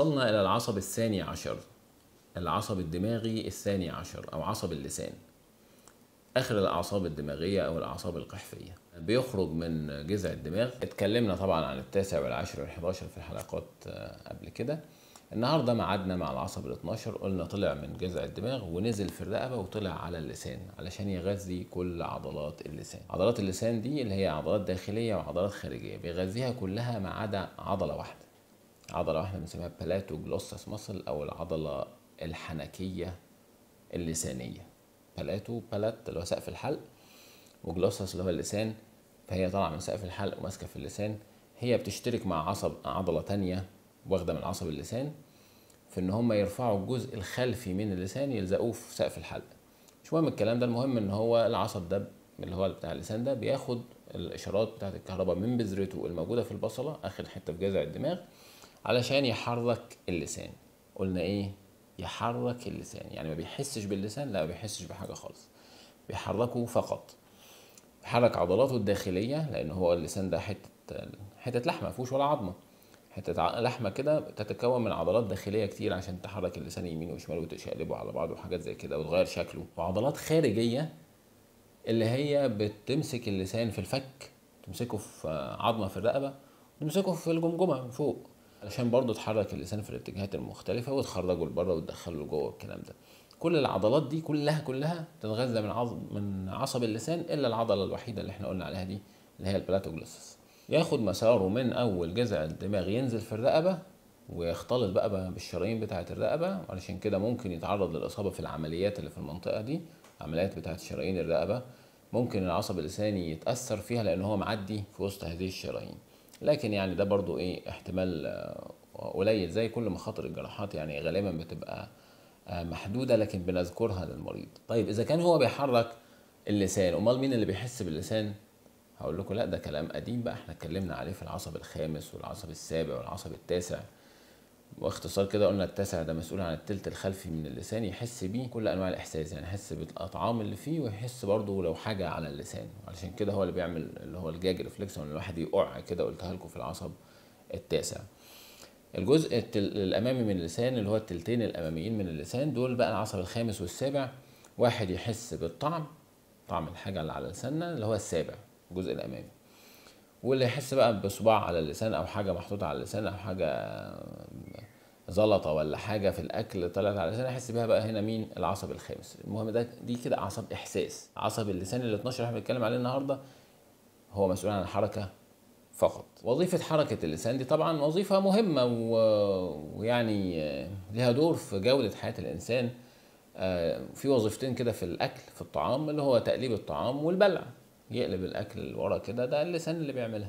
وصلنا إلى العصب الثاني عشر العصب الدماغي الثاني عشر أو عصب اللسان آخر الأعصاب الدماغية أو الأعصاب القحفية بيخرج من جذع الدماغ اتكلمنا طبعا عن التاسع والعاشر والحداشر في الحلقات آه، قبل كده النهارده ميعادنا مع العصب ال 12 قلنا طلع من جذع الدماغ ونزل في الرقبه وطلع على اللسان علشان يغذي كل عضلات اللسان عضلات اللسان دي اللي هي عضلات داخليه وعضلات خارجيه بيغذيها كلها ما عدا عضله واحده عضله واحده بنسميها بلاتو جلوسس ماسل او العضله الحنكيه اللسانيه بلاتو بلات اللي هو سقف الحلق وجلوسس اللي هو اللسان فهي طالعه من سقف الحلق وماسكه في اللسان هي بتشترك مع عصب عضله تانية واخده من عصب اللسان في ان هم يرفعوا الجزء الخلفي من اللسان يلزقوه في سقف الحلق مش مهم الكلام ده المهم ان هو العصب ده اللي هو بتاع اللسان ده بياخد الاشارات بتاعه الكهرباء من بذرته الموجوده في البصله اخر حته في جذع الدماغ علشان يحرك اللسان قلنا ايه يحرك اللسان يعني ما بيحسش باللسان لا ما بيحسش بحاجه خالص بيحركه فقط بيحرك عضلاته الداخليه لان هو اللسان ده حته حته لحمه ما فيهوش ولا عظمه حته ع- لحمه كده تتكون من عضلات داخليه كتير عشان تحرك اللسان يمين وشمال وتشقلبه على بعضه وحاجات زي كده وتغير شكله وعضلات خارجيه اللي هي بتمسك اللسان في الفك تمسكه في عظمه في الرقبه تمسكه في الجمجمه من فوق علشان برضه تحرك اللسان في الاتجاهات المختلفه وتخرجه لبره وتدخله لجوه والكلام ده كل العضلات دي كلها كلها تتغذى من عظم من عصب اللسان الا العضله الوحيده اللي احنا قلنا عليها دي اللي هي البلاتوجلوسس ياخد مساره من اول جذع الدماغ ينزل في الرقبه ويختلط بقى بقى بالشرايين بتاعه الرقبه علشان كده ممكن يتعرض للاصابه في العمليات اللي في المنطقه دي العمليات بتاعه شرايين الرقبه ممكن العصب اللساني يتاثر فيها لان هو معدي في وسط هذه الشرايين لكن يعني ده برضو ايه احتمال آه، قليل زي كل مخاطر الجراحات يعني غالبا بتبقى آه، محدوده لكن بنذكرها للمريض طيب اذا كان هو بيحرك اللسان امال مين اللي بيحس باللسان هقول لكم لا ده كلام قديم بقى احنا اتكلمنا عليه في العصب الخامس والعصب السابع والعصب التاسع واختصار كده قلنا التاسع ده مسؤول عن التلت الخلفي من اللسان يحس بيه كل انواع الاحساس يعني يحس بالاطعام اللي فيه ويحس برضه لو حاجه على اللسان علشان كده هو اللي بيعمل اللي هو الجاج ريفلكس ان الواحد يقع كده قلتها لكم في العصب التاسع الجزء التل... الامامي من اللسان اللي هو التلتين الاماميين من اللسان دول بقى العصب الخامس والسابع واحد يحس بالطعم طعم الحاجه اللي على لساننا اللي هو السابع الجزء الامامي واللي يحس بقى بصباع على اللسان او حاجه محطوطه على اللسان او حاجه زلطه ولا حاجه في الاكل طلعت على اللسان يحس بيها بقى هنا مين العصب الخامس المهم ده دي كده اعصاب احساس عصب اللسان ال 12 اللي احنا بنتكلم عليه النهارده هو مسؤول عن الحركه فقط وظيفة حركة اللسان دي طبعا وظيفة مهمة و... ويعني آه، ليها دور في جودة حياة الإنسان آه، في وظيفتين كده في الأكل في الطعام اللي هو تقليب الطعام والبلع يقلب الأكل لورا كده ده اللسان اللي بيعملها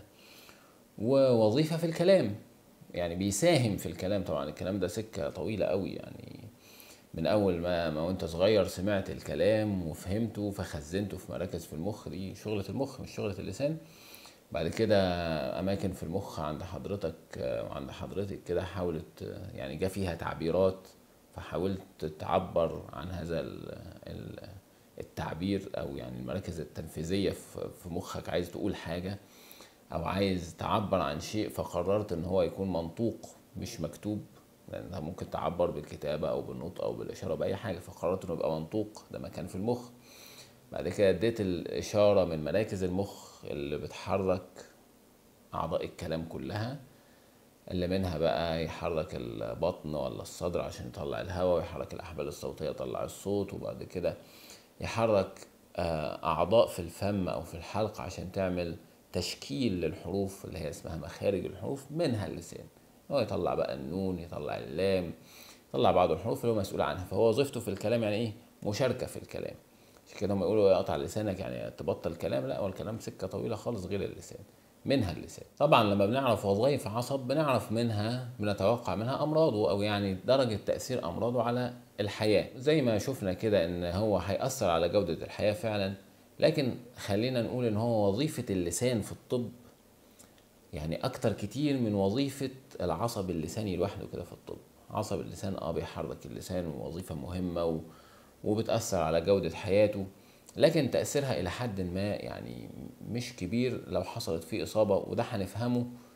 ووظيفة في الكلام يعني بيساهم في الكلام طبعا الكلام ده سكة طويلة قوي يعني من أول ما ما وأنت صغير سمعت الكلام وفهمته فخزنته في مراكز في المخ دي شغلة المخ مش شغلة اللسان بعد كده اماكن في المخ عند حضرتك آه، وعند حضرتك كده حاولت آه، يعني جا فيها تعبيرات فحاولت تعبر عن هذا ال- ال- التعبير او يعني المراكز التنفيذيه في في مخك عايز تقول حاجه او عايز تعبر عن شيء فقررت ان هو يكون منطوق مش مكتوب لان ده ممكن تعبر بالكتابه او بالنطق او بالاشاره باي حاجه فقررت انه يبقى منطوق ده مكان في المخ بعد كده اديت الإشارة من مراكز المخ اللي بتحرك أعضاء الكلام كلها اللي منها بقى يحرك البطن ولا الصدر عشان يطلع الهواء ويحرك الأحبال الصوتية يطلع الصوت وبعد كده يحرك آه، أعضاء في الفم أو في الحلق عشان تعمل تشكيل للحروف اللي هي اسمها مخارج الحروف منها اللسان هو يطلع بقى النون يطلع اللام يطلع بعض الحروف اللي هو مسؤول عنها فهو وظيفته في الكلام يعني ايه مشاركة في الكلام عشان كده هم يقولوا يقطع لسانك يعني تبطل كلام لا هو الكلام سكة طويلة خالص غير اللسان منها اللسان طبعا لما بنعرف وظائف عصب بنعرف منها بنتوقع منها امراضه او يعني درجه تاثير امراضه على الحياه زي ما شفنا كده ان هو هياثر على جوده الحياه فعلا لكن خلينا نقول ان هو وظيفه اللسان في الطب يعني اكتر كتير من وظيفه العصب اللساني لوحده كده في الطب عصب اللسان اه بيحرك اللسان ووظيفه مهمه و... وبتاثر على جوده حياته لكن تاثيرها الى حد ما يعني مش كبير لو حصلت فيه اصابه وده هنفهمه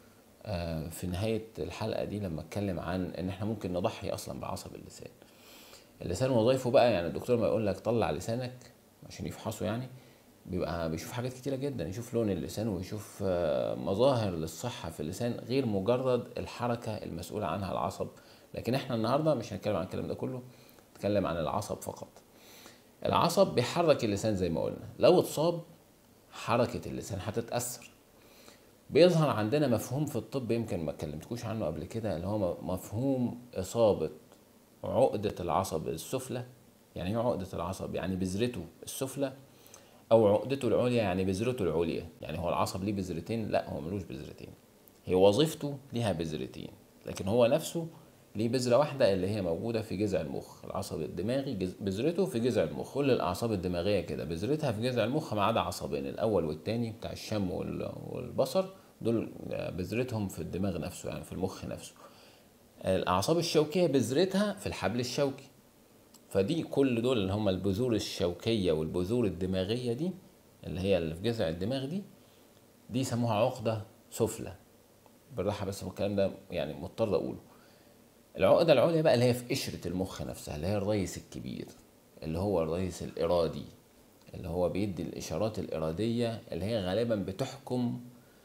آه، في نهايه الحلقه دي لما اتكلم عن ان احنا ممكن نضحي اصلا بعصب اللسان اللسان وظائفه بقى يعني الدكتور ما يقول لك طلع لسانك عشان يفحصه يعني بيبقى بيشوف حاجات كتيرة جدا يشوف لون اللسان ويشوف آه، مظاهر للصحة في اللسان غير مجرد الحركة المسؤولة عنها العصب لكن احنا النهاردة مش هنتكلم عن الكلام ده كله نتكلم عن العصب فقط العصب بيحرك اللسان زي ما قلنا لو اتصاب حركة اللسان هتتأثر بيظهر عندنا مفهوم في الطب يمكن ما اتكلمتكوش عنه قبل كده اللي هو مفهوم إصابة عقدة العصب السفلى يعني ايه عقدة العصب يعني بذرته السفلى أو عقدته العليا يعني بذرته العليا يعني هو العصب ليه بذرتين لا هو ملوش بذرتين هي وظيفته ليها بذرتين لكن هو نفسه ليه بذرة واحدة اللي هي موجودة في جذع المخ العصب الدماغي جز- بذرته في جذع المخ كل الأعصاب الدماغية كده بذرتها في جذع المخ ما عدا عصبين الأول والتاني بتاع الشم وال- والبصر دول بذرتهم في الدماغ نفسه يعني في المخ نفسه الأعصاب الشوكية بذرتها في الحبل الشوكي فدي كل دول اللي هم البذور الشوكية والبذور الدماغية دي اللي هي اللي في جذع الدماغ دي دي يسموها عقدة سفلى بالراحة بس الكلام ده يعني مضطر أقوله العقدة العليا بقى اللي هي في قشرة المخ نفسها اللي هي الرئيس الكبير اللي هو الرئيس الإرادي اللي هو بيدي الإشارات الإرادية اللي هي غالبا بتحكم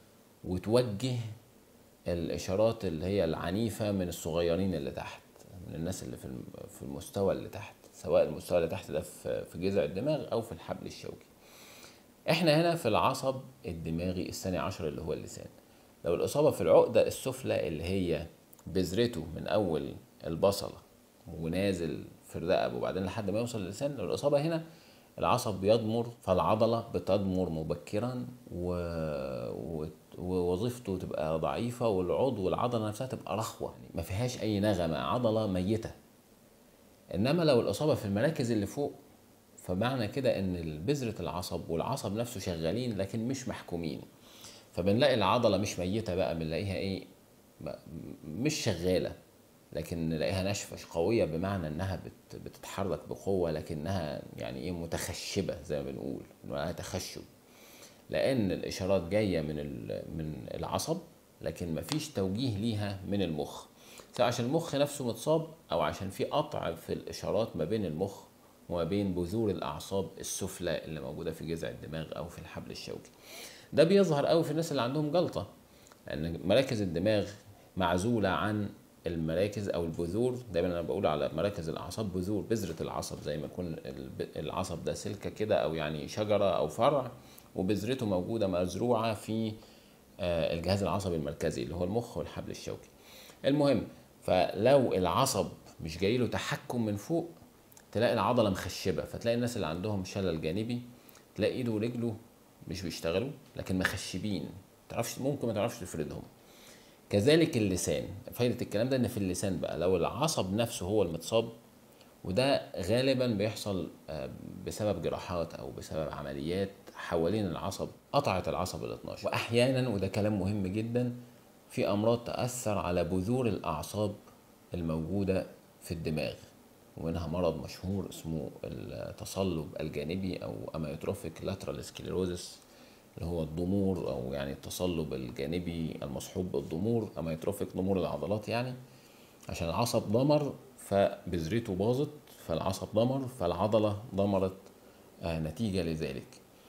وتوجه الإشارات اللي هي العنيفة من الصغيرين اللي تحت من الناس اللي في الم- في المستوى اللي تحت سواء المستوى اللي تحت ده في في جذع الدماغ أو في الحبل الشوكي احنا هنا في العصب الدماغي الثاني عشر اللي هو اللسان لو الإصابة في العقدة السفلى اللي هي بذرته من أول البصلة ونازل في الرقب وبعدين لحد ما يوصل للسان لو الإصابة هنا العصب بيضمر فالعضلة بتضمر مبكرا و... و... ووظيفته تبقى ضعيفة والعضو والعضلة نفسها تبقى رخوة ما فيهاش أي نغمة عضلة ميتة انما لو الاصابه في المراكز اللي فوق فمعنى كده ان بذره العصب والعصب نفسه شغالين لكن مش محكومين فبنلاقي العضله مش ميته بقى بنلاقيها ايه م- مش شغاله لكن نلاقيها ناشفه قويه بمعنى انها بت بتتحرك بقوه لكنها يعني ايه متخشبه زي ما بنقول انها تخشب لان الاشارات جايه من ال- من العصب لكن مفيش توجيه ليها من المخ سواء عشان المخ نفسه متصاب او عشان في قطع في الاشارات ما بين المخ وما بين بذور الاعصاب السفلى اللي موجوده في جذع الدماغ او في الحبل الشوكي ده بيظهر قوي في الناس اللي عندهم جلطه لان مراكز الدماغ معزوله عن المراكز او البذور دايما انا بقول على مراكز الاعصاب بذور بذره العصب زي ما يكون الب- العصب ده سلكه كده او يعني شجره او فرع وبذرته موجوده مزروعه في آه، الجهاز العصبي المركزي اللي هو المخ والحبل الشوكي المهم فلو العصب مش جاي له تحكم من فوق تلاقي العضله مخشبه فتلاقي الناس اللي عندهم شلل جانبي تلاقي ايده ورجله مش بيشتغلوا لكن مخشبين تعرفش ممكن ما تعرفش تفردهم كذلك اللسان فايدة الكلام ده ان في اللسان بقى لو العصب نفسه هو المتصاب وده غالبا بيحصل آه، بسبب جراحات او بسبب عمليات حوالين العصب قطعت العصب ال 12 واحيانا وده كلام مهم جدا في امراض تاثر على بذور الاعصاب الموجوده في الدماغ ومنها مرض مشهور اسمه التصلب الجانبي او اميوتروفيك لاترال سكليروزس اللي هو الضمور او يعني التصلب الجانبي المصحوب بالضمور اميوتروفيك ضمور العضلات يعني عشان العصب ضمر فبذرته باظت فالعصب ضمر فالعضلة ضمرت آه، نتيجة لذلك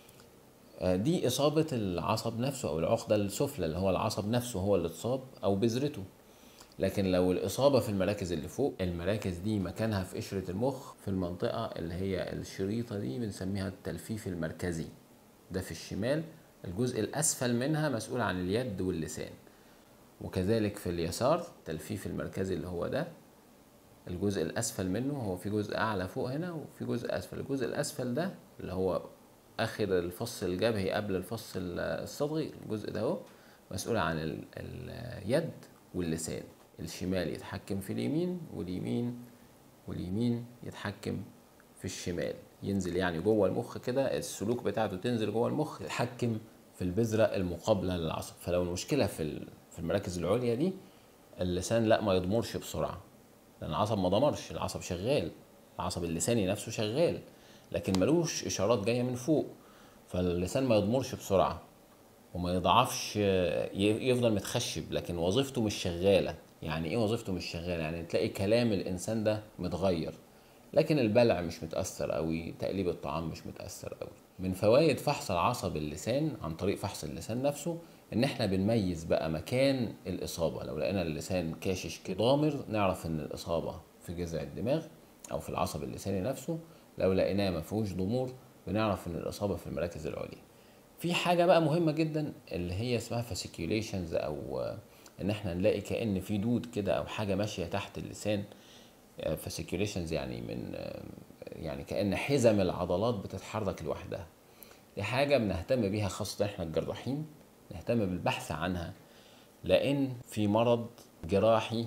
آه، دي إصابة العصب نفسه أو العقدة السفلى اللي هو العصب نفسه هو اللي اتصاب أو بذرته لكن لو الإصابة في المراكز اللي فوق المراكز دي مكانها في قشرة المخ في المنطقة اللي هي الشريطة دي بنسميها التلفيف المركزي ده في الشمال الجزء الأسفل منها مسؤول عن اليد واللسان وكذلك في اليسار التلفيف المركزي اللي هو ده الجزء الأسفل منه هو في جزء أعلى فوق هنا وفي جزء أسفل الجزء الأسفل ده اللي هو آخر الفص الجبهي قبل الفص الصدغي الجزء ده هو مسؤول عن ال- اليد واللسان الشمال يتحكم في اليمين واليمين واليمين يتحكم في الشمال ينزل يعني جوه المخ كده السلوك بتاعته تنزل جوه المخ يتحكم في البذرة المقابلة للعصب فلو المشكلة في ال- في المراكز العليا دي اللسان لا ما يضمرش بسرعة لأن العصب ما ضمرش العصب شغال العصب اللساني نفسه شغال لكن ملوش إشارات جاية من فوق فاللسان ما يضمرش بسرعة وما يضعفش ي- يفضل متخشب لكن وظيفته مش شغاله يعني ايه وظيفته مش شغاله يعني تلاقي كلام الانسان ده متغير لكن البلع مش متاثر قوي تقليب الطعام مش متاثر قوي من فوائد فحص العصب اللسان عن طريق فحص اللسان نفسه ان احنا بنميز بقى مكان الاصابه لو لقينا اللسان كاشش كده ضامر نعرف ان الاصابه في جذع الدماغ او في العصب اللساني نفسه لو لقيناه ما فيهوش ضمور بنعرف ان الاصابه في المراكز العليا في حاجه بقى مهمه جدا اللي هي اسمها فاسيكيوليشنز او آه، ان احنا نلاقي كأن في دود كده او حاجه ماشيه تحت اللسان فاسيكيوليشنز يعني من آه، يعني كأن حزم العضلات بتتحرك لوحدها دي حاجة بنهتم بيها خاصة احنا الجراحين نهتم بالبحث عنها لأن في مرض جراحي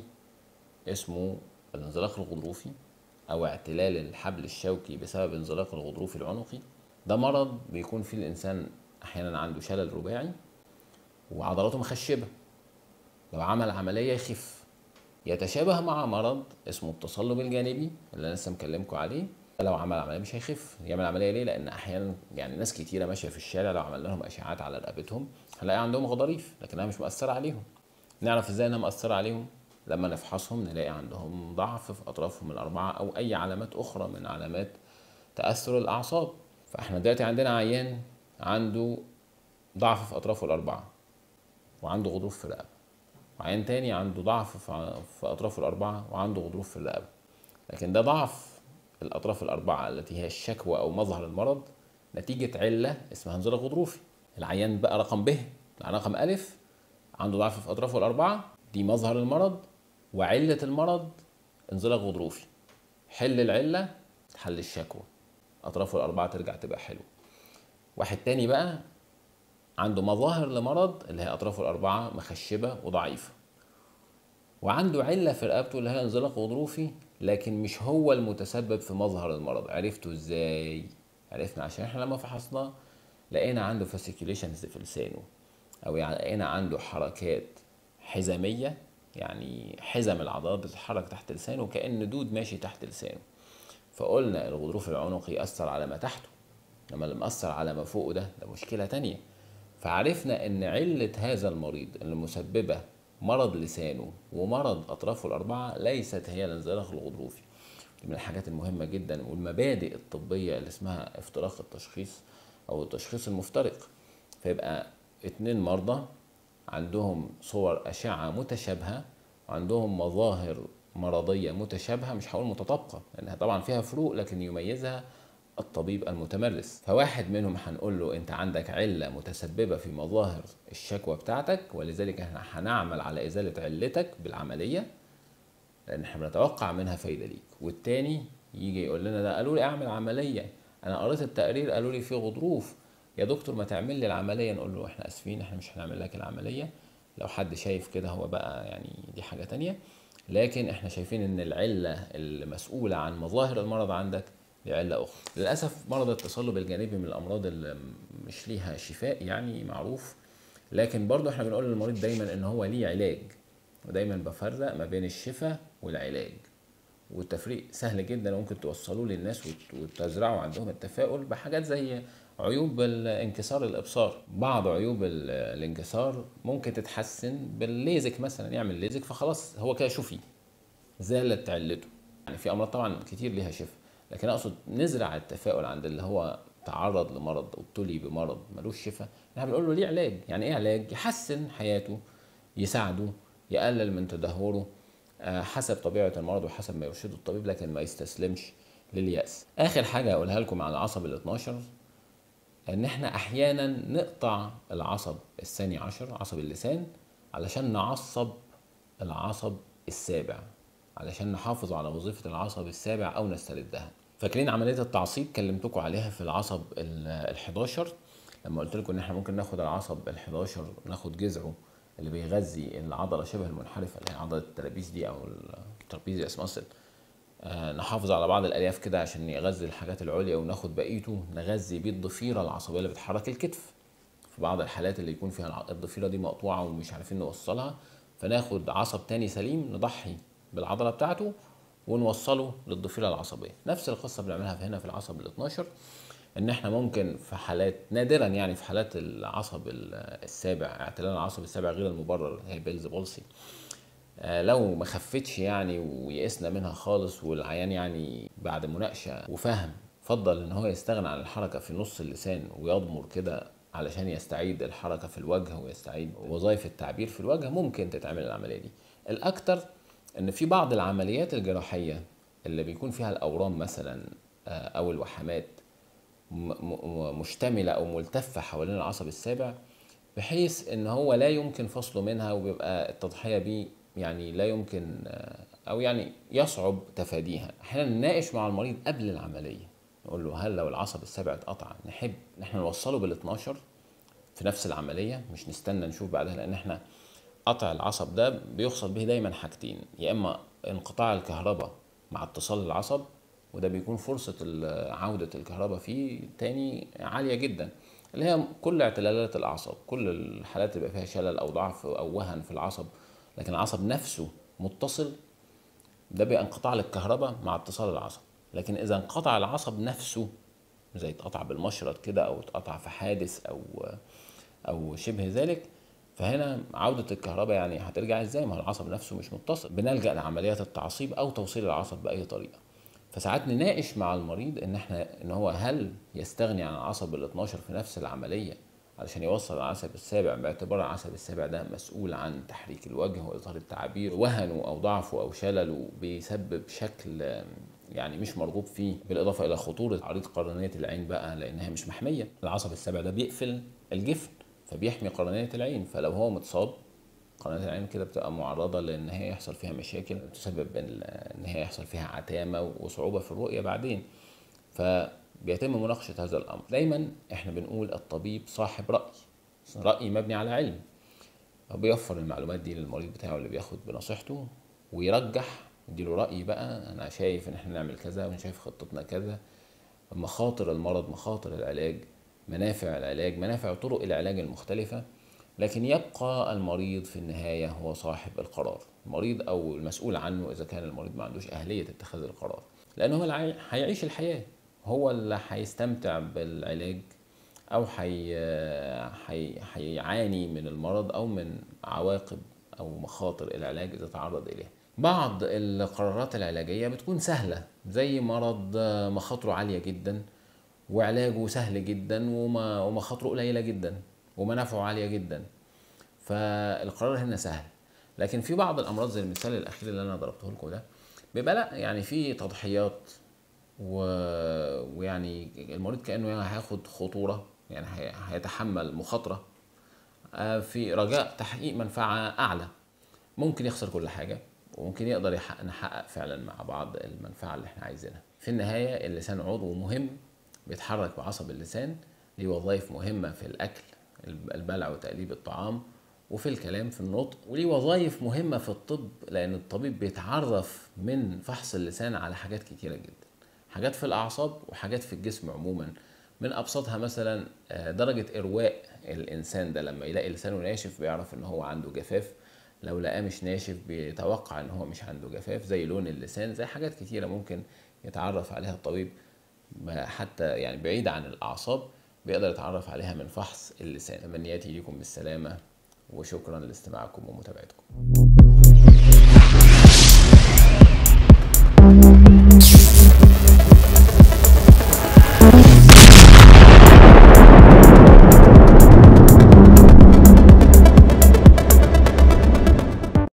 اسمه الانزلاق الغضروفي أو اعتلال الحبل الشوكي بسبب انزلاق الغضروفي العنقي ده مرض بيكون فيه الإنسان أحيانا عنده شلل رباعي وعضلاته مخشبة لو عمل عملية يخف يتشابه مع مرض اسمه التصلب الجانبي اللي انا لسه مكلمكم عليه لو عمل عمليه مش هيخف يعمل عمليه ليه لان احيانا يعني ناس كتيره ماشيه في الشارع لو عملنا لهم اشعاعات على رقبتهم هنلاقي عندهم غضاريف لكنها مش مؤثره عليهم نعرف ازاي انها مؤثره عليهم لما نفحصهم نلاقي عندهم ضعف في اطرافهم الاربعه او اي علامات اخرى من علامات تاثر الاعصاب فاحنا دلوقتي عندنا عيان عنده ضعف في اطرافه الاربعه وعنده غضروف في الرقبه وعيان تاني عنده ضعف في ع- في أطرافه الأربعة وعنده غضروف في الرقبة لكن ده ضعف الأطراف الأربعة التي هي الشكوى أو مظهر المرض نتيجة علة اسمها انزلاق غضروفي العيان بقى رقم ب العيان رقم ألف عنده ضعف في أطرافه الأربعة دي مظهر المرض وعلة المرض انزلاق غضروفي حل العلة حل الشكوى أطرافه الأربعة ترجع تبقى حلوة واحد تاني بقى عنده مظاهر لمرض اللي هي أطرافه الأربعة مخشبة وضعيفة وعنده علة في رقبته اللي هي انزلاق غضروفي لكن مش هو المتسبب في مظهر المرض عرفته ازاي عرفنا عشان احنا لما فحصناه لقينا عنده فاسيكيوليشنز في لسانه او يعني لقينا عنده حركات حزامية يعني حزم العضلات بتتحرك تحت لسانه كأن دود ماشي تحت لسانه فقلنا الغضروف العنقي أثر على ما تحته لما اللي مأثر على ما فوقه ده ده مشكلة تانية فعرفنا ان علة هذا المريض اللي مسببة مرض لسانه ومرض اطرافه الاربعة ليست هي الانزلاق الغضروفي دي من الحاجات المهمة جدا والمبادئ الطبية اللي اسمها افتراق التشخيص او التشخيص المفترق فيبقى اتنين مرضى عندهم صور أشعة متشابهة وعندهم مظاهر مرضية متشابهة مش هقول متطابقة لأنها طبعا فيها فروق لكن يميزها الطبيب المتمرس فواحد منهم هنقول له انت عندك علة متسببة في مظاهر الشكوى بتاعتك ولذلك احنا هنعمل على ازالة علتك بالعملية لان احنا بنتوقع منها فايدة ليك والتاني يجي يقول لنا ده قالوا لي اعمل عملية انا قريت التقرير قالوا لي في غضروف يا دكتور ما تعمل لي العملية نقول له احنا اسفين احنا مش هنعمل لك العملية لو حد شايف كده هو بقى يعني دي حاجة تانية لكن احنا شايفين ان العلة المسؤولة عن مظاهر المرض عندك لعلة أخرى للأسف مرض التصلب الجانبي من الأمراض اللي مش ليها شفاء يعني معروف لكن برضه احنا بنقول للمريض دايما ان هو ليه علاج ودايما بفرق ما بين الشفاء والعلاج والتفريق سهل جدا ممكن توصلوه للناس وت- وتزرعوا عندهم التفاؤل بحاجات زي عيوب انكسار الابصار بعض عيوب ال- الانكسار ممكن تتحسن بالليزك مثلا يعمل ليزك فخلاص هو كده شفي زالت علته يعني في امراض طبعا كتير ليها شفاء لكن اقصد نزرع التفاؤل عند اللي هو تعرض لمرض ابتلي بمرض ملوش شفاء احنا بنقول له ليه علاج يعني ايه علاج يحسن حياته يساعده يقلل من تدهوره آه، حسب طبيعه المرض وحسب ما يرشده الطبيب لكن ما يستسلمش لليأس اخر حاجه اقولها لكم عن العصب ال 12 ان احنا احيانا نقطع العصب الثاني عشر عصب اللسان علشان نعصب العصب السابع علشان نحافظ على وظيفة العصب السابع أو نستردها فاكرين عملية التعصيب كلمتكم عليها في العصب ال 11 لما قلت لكم ان احنا ممكن ناخد العصب ال 11 ناخد جذعه اللي بيغذي العضلة شبه المنحرفة اللي هي عضلة الترابيز دي أو الترابيزيوس ماسل آه، نحافظ على بعض الالياف كده عشان يغذي الحاجات العليا وناخد بقيته نغذي بيه الضفيره العصبيه اللي بتحرك الكتف في بعض الحالات اللي يكون فيها الع- الضفيره دي مقطوعه ومش عارفين نوصلها فناخد عصب تاني سليم نضحي بالعضله بتاعته ونوصله للضفيره العصبيه نفس القصه بنعملها في هنا في العصب ال 12 ان احنا ممكن في حالات نادرا يعني في حالات العصب السابع اعتلال العصب السابع غير المبرر هي بيلز بولسي آه، لو ما خفتش يعني ويئسنا منها خالص والعيان يعني بعد مناقشه وفهم فضل ان هو يستغنى عن الحركه في نص اللسان ويضمر كده علشان يستعيد الحركه في الوجه ويستعيد وظائف التعبير في الوجه ممكن تتعمل العمليه دي الاكثر ان في بعض العمليات الجراحيه اللي بيكون فيها الاورام مثلا آه، او الوحمات مشتمله او ملتفه حوالين العصب السابع بحيث ان هو لا يمكن فصله منها وبيبقى التضحيه بيه يعني لا يمكن آه، او يعني يصعب تفاديها احيانا نناقش مع المريض قبل العمليه نقول له هل لو العصب السابع اتقطع نحب ان احنا نوصله بال 12 في نفس العمليه مش نستنى نشوف بعدها لان احنا قطع العصب ده بيحصل به دايما حاجتين يا اما انقطاع الكهرباء مع اتصال العصب وده بيكون فرصة عودة الكهرباء فيه تاني عالية جدا اللي هي كل اعتلالات الأعصاب كل الحالات اللي بيبقى فيها شلل أو ضعف أو وهن في العصب لكن العصب نفسه متصل ده بيبقى انقطاع للكهرباء مع اتصال العصب لكن إذا انقطع العصب نفسه زي اتقطع بالمشرط كده أو اتقطع في حادث أو أو شبه ذلك فهنا عودة الكهرباء يعني هترجع ازاي ما هو العصب نفسه مش متصل بنلجأ لعمليات التعصيب أو توصيل العصب بأي طريقة فساعات نناقش مع المريض ان احنا ان هو هل يستغني عن العصب ال 12 في نفس العمليه علشان يوصل العصب السابع باعتبار العصب السابع ده مسؤول عن تحريك الوجه واظهار التعابير وهنه او ضعفه او شلله بيسبب شكل يعني مش مرغوب فيه بالاضافه الى خطوره عريض قرنيه العين بقى لانها مش محميه العصب السابع ده بيقفل الجفن فبيحمي قرنيه العين فلو هو متصاب قناه العين كده بتبقى معرضه لان هي يحصل فيها مشاكل تسبب ان هي يحصل فيها عتامه وصعوبه في الرؤيه بعدين فبيتم مناقشه هذا الامر دايما احنا بنقول الطبيب صاحب راي راي مبني على علم بيوفر المعلومات دي للمريض بتاعه اللي بياخد بنصيحته ويرجح يديله راي بقى انا شايف ان احنا نعمل كذا وانا شايف خطتنا كذا مخاطر المرض مخاطر العلاج منافع العلاج منافع طرق العلاج المختلفه لكن يبقى المريض في النهاية هو صاحب القرار المريض أو المسؤول عنه إذا كان المريض ما عندوش أهلية اتخاذ القرار لأنه هو هيعيش الحياة هو اللي هيستمتع بالعلاج أو هيعاني من المرض أو من عواقب أو مخاطر العلاج إذا تعرض إليها بعض القرارات العلاجية بتكون سهلة زي مرض مخاطره عالية جدا وعلاجه سهل جدا ومخاطره قليلة جدا ومنافعه عاليه جدا فالقرار هنا سهل لكن في بعض الامراض زي المثال الاخير اللي انا ضربته لكم ده بيبقى لا يعني في تضحيات و... ويعني المريض كانه يعني هياخد خطوره يعني هيتحمل مخاطره آه، في رجاء تحقيق منفعه اعلى ممكن يخسر كل حاجه وممكن يقدر يحقق نحقق فعلا مع بعض المنفعه اللي احنا عايزينها في النهايه اللسان عضو مهم بيتحرك بعصب اللسان ليه وظائف مهمه في الاكل البلع وتقليب الطعام وفي الكلام في النطق وليه وظائف مهمة في الطب لأن الطبيب بيتعرف من فحص اللسان على حاجات كتيرة جدا حاجات في الأعصاب وحاجات في الجسم عموما من أبسطها مثلا آه، درجة إرواء الإنسان ده لما يلاقي لسانه ناشف بيعرف إن هو عنده جفاف لو لقاه مش ناشف بيتوقع إن هو مش عنده جفاف زي لون اللسان زي حاجات كتيرة ممكن يتعرف عليها الطبيب حتى يعني بعيد عن الأعصاب بيقدر يتعرف عليها من فحص اللسان تمنياتي لكم بالسلامة وشكرا لاستماعكم ومتابعتكم